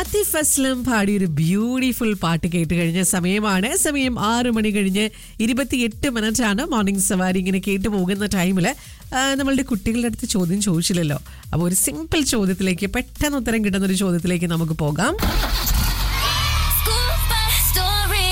ആതിഫ് അസ്ലം പാടിയ ഒരു ബ്യൂട്ടിഫുൾ പാട്ട് കേട്ട് കഴിഞ്ഞ സമയമാണ് സമയം ആറ് മണി കഴിഞ്ഞ് ഇരുപത്തിയെട്ട് മിനിറ്റ് ആണ് മോർണിംഗ് സവാരി ഇങ്ങനെ കേട്ട് പോകുന്ന ടൈമിൽ നമ്മളുടെ കുട്ടികളുടെ അടുത്ത് ചോദ്യം ചോദിച്ചില്ലല്ലോ അപ്പോൾ ഒരു സിമ്പിൾ ചോദ്യത്തിലേക്ക് പെട്ടെന്ന് ഉത്തരം കിട്ടുന്ന ഒരു ചോദ്യത്തിലേക്ക് നമുക്ക് പോകാം School bus story.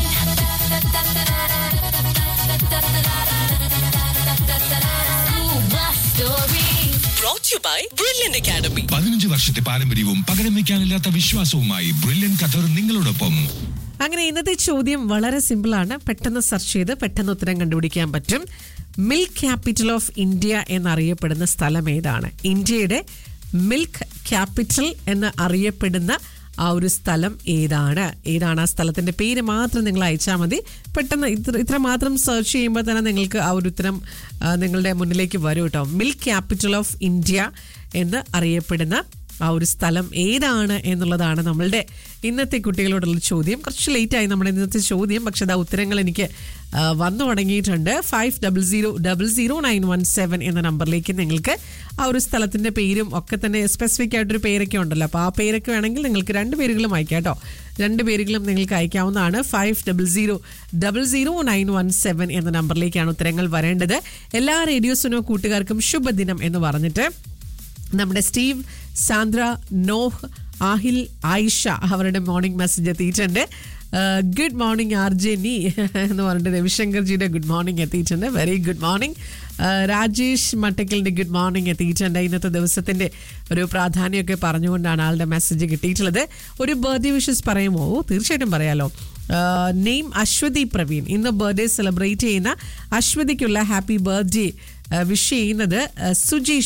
School bus story. brought to you by Brilliant Academy. പതിനഞ്ച് വർഷത്തെ പാരമ്പര്യവും പകരം വയ്ക്കാനില്ലാത്ത വിശ്വാസവുമായി ബ്രില്യൻ ഖത്തർ നിങ്ങളോടൊപ്പം അങ്ങനെ ഇന്നത്തെ ചോദ്യം വളരെ സിമ്പിളാണ് പെട്ടെന്ന് സെർച്ച് ചെയ്ത് പെട്ടെന്ന് ഉത്തരം കണ്ടുപിടിക്കാൻ പറ്റും മിൽക്ക് ക്യാപിറ്റൽ ഓഫ് ഇന്ത്യ എന്നറിയപ്പെടുന്ന സ്ഥലം ഏതാണ് ഇന്ത്യയുടെ മിൽക്ക് ക്യാപിറ്റൽ എന്ന് അറിയപ്പെടുന്ന ആ ഒരു സ്ഥലം ഏതാണ് ഏതാണ് ആ സ്ഥലത്തിന്റെ പേര് മാത്രം നിങ്ങൾ അയച്ചാൽ മതി പെട്ടെന്ന് ഇത്ര ഇത്ര മാത്രം സെർച്ച് ചെയ്യുമ്പോൾ തന്നെ നിങ്ങൾക്ക് ആ ഒരു ഉത്തരം ആ, നിങ്ങളുടെ മുന്നിലേക്ക് വരും കേട്ടോ മിൽക്ക് ക്യാപിറ്റൽ ഓഫ് ഇന്ത്യ എന്ന് അറിയപ്പെടുന്ന ആ ഒരു സ്ഥലം ഏതാണ് എന്നുള്ളതാണ് നമ്മളുടെ ഇന്നത്തെ കുട്ടികളോടുള്ള ചോദ്യം കുറച്ച് ലേറ്റ് ആയി നമ്മുടെ ഇന്നത്തെ ചോദ്യം പക്ഷെ ആ ഉത്തരങ്ങൾ എനിക്ക് ആ, വന്നു തുടങ്ങിയിട്ടുണ്ട് five double zero double zero nine one seven എന്ന നമ്പറിലേക്ക് നിങ്ങൾക്ക് ആ ഒരു സ്ഥലത്തിന്റെ പേരും ഒക്കെ തന്നെ സ്പെസിഫിക് ആയിട്ടൊരു പേരൊക്കെ ഉണ്ടല്ലോ അപ്പോൾ ആ പേരൊക്കെ വേണമെങ്കിൽ നിങ്ങൾക്ക് രണ്ട് പേരുകളും അയക്കാം കേട്ടോ രണ്ട് പേരുകളും നിങ്ങൾക്ക് അയക്കാവുന്നതാണ് five double zero double zero nine one seven എന്ന നമ്പറിലേക്കാണ് ഉത്തരങ്ങൾ വരേണ്ടത് എല്ലാ റേഡിയോസിനോ കൂട്ടുകാർക്കും ശുഭദിനം എന്ന് പറഞ്ഞിട്ട് നമ്മുടെ Steve Sandra Noah Aahil Ayesha അവരുടെ മോർണിംഗ് മെസ്സേജ് എത്തിയിട്ടുണ്ട് ഗുഡ് മോർണിംഗ് ആർ ജെ നീ എന്ന് പറഞ്ഞിട്ട് രവിശങ്കർജിയുടെ ഗുഡ് മോർണിംഗ് എത്തിയിട്ടുണ്ട് വെരി ഗുഡ് മോർണിംഗ് രാജേഷ് മട്ടക്കലിൻ്റെ ഗുഡ് മോർണിംഗ് എത്തിയിട്ടുണ്ട് ഇന്നത്തെ ദിവസത്തിൻ്റെ ഒരു പ്രാധാന്യമൊക്കെ പറഞ്ഞുകൊണ്ടാണ് ആളുടെ മെസ്സേജ് കിട്ടിയിട്ടുള്ളത് ഒരു ബർത്ത്ഡേ വിഷസ് പറയുമോ ഓ, തീർച്ചയായിട്ടും പറയാലോ നെയിം അശ്വതി പ്രവീൺ ഇന്ന് ബർത്ത്ഡേ സെലിബ്രേറ്റ് ചെയ്യുന്ന അശ്വതിക്കുള്ള ഹാപ്പി ബർത്ത്ഡേ വിഷ് ചെയ്യുന്നത് ആ, സുജി